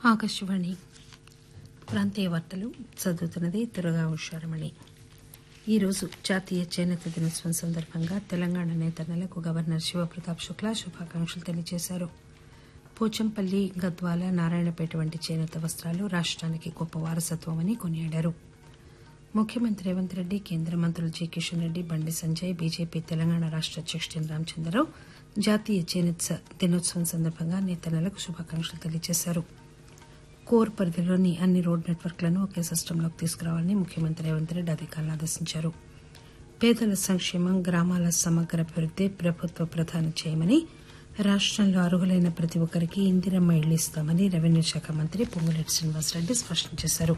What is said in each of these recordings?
ఆకాశవాణి ప్రాంతీయ వార్తలు చదువుతున్నది దుర్గా ఉషారమణి ఈరోజు జాతీయ చేనేత దినోత్సవం సందర్భంగా తెలంగాణ నేతన్నలకు గవర్నర్ శివప్రతాప్ శుక్లా శుభాకాంక్షలు తెలియజేశారు పోచంపల్లి గద్వాల నారాయణపేట వంటి చేనేత వస్త్రాలు రాష్టానికి గొప్ప వారసత్వమని కొనియాడారు ముఖ్యమంత్రి రేవంత్ రెడ్డి కేంద్ర మంత్రులు జి కిషన్ రెడ్డి బండి సంజయ్ బీజేపీ తెలంగాణ రాష్ట అధ్యకుడు ఎన్ రామచంద్రరావు జాతీయ చేనేత దినోత్సవం సందర్భంగా నేతన్నలకు శుభాకాంక్షలు తెలియజేశారు కోర్ పరిధిలోని అన్ని రోడ్ నెట్వర్క్లను ఒకే సిస్టంలోకి తీసుకురావాలని ముఖ్యమంత్రి రేవంత్ రెడ్డి అధికారులను ఆదేశించారు పేదల సంక్షేమం గ్రామాల సమగ్ర అభివృద్ది ప్రభుత్వ ప్రధాన ధ్యేయమని రాష్టంలో అర్హులైన ప్రతి ఒక్కరికి ఇందిరమ్మ ఇళ్లు ఇస్తామని రెవెన్యూ శాఖ మంత్రి పొంగులేటి శ్రీనివాసరెడ్డి స్పష్టం చేశారు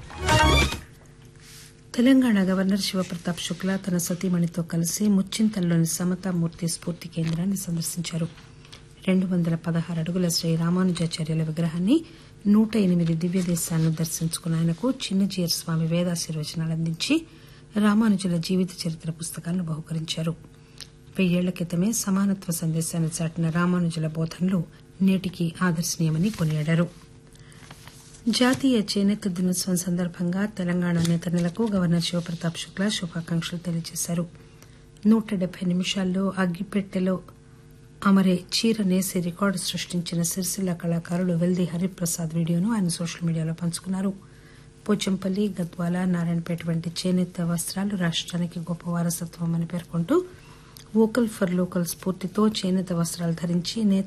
తెలంగాణ గవర్నర్ శివప్రతాప్ శుక్లా తన సతీమణితో కలిసి ముచ్చింతల్లోని సమతామూర్తి స్ఫూర్తి కేంద్రాన్ని సందర్శించారు రెండు వందల పదహారు అడుగుల శ్రీ రామానుజాచార్యుల విగ్రహాన్ని నూట ఎనిమిది దివ్య దేశాలను దర్శించుకున్న ఆయనకు చిన్నజీయర్ స్వామి వేదాశీర్వచనాలు అందించి రామానుజుల జీవిత చరిత్ర పుస్తకాలను బహుకరించారు వెయ్యేళ్ల క్రితమే సమానత్వ సందేశాన్ని చాటిన రామానుజుల బోధనలు నేటికి ఆదర్శనీయమని కొనియాడారు జాతీయ చేనేత దినోత్సవం సందర్భంగా తెలంగాణ నేతన్నలకు గవర్నర్ శివప్రతాప్ శుక్లా శుభాకాంక్షలు తెలియజేశారు నూట డెబ్బై నిమిషాల్లో అగ్గిపెట్టెలో అమరే చీర నేసి రికార్డు సృష్టించిన సిరిసిల్ల కళాకారులు వెల్ది హరిప్రసాద్ వీడియోను ఆయన సోషల్ మీడియాలో పంచుకున్నారు పోచంపల్లి గద్వాల నారాయణపేట వంటి చేనేత వస్త్రాలు రాష్టానికి గొప్ప వారసత్వం అని పేర్కొంటూ వోకల్ ఫర్ లోకల్ స్ఫూర్తితో చేనేత వస్త్రాలు ధరించి నేత